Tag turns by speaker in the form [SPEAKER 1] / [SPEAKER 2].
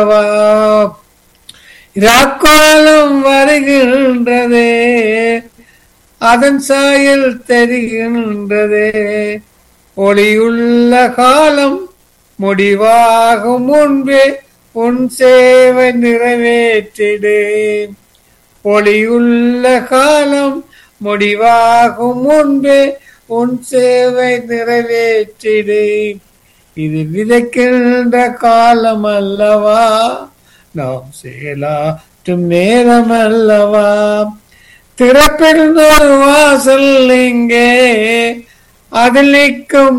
[SPEAKER 1] ராக்காலம் வருகின்றதே அதன் சாயல் தெரிகின்றதே ஒளியுள்ள காலம் முடிவாகும் முன்பே உன் சேவை நிறைவேற்றிடு ஒளியுள்ள காலம் முடிவாகும் முன்பே உன் சேவை நிறைவேற்றிடு இது விதைக்கின்ற காலம் அல்லவா நாம் செயலாற்றும் நேரம் அல்லவா திறப்பிருந்த ஒரு வாசல் இங்கே அதில் நிற்கும்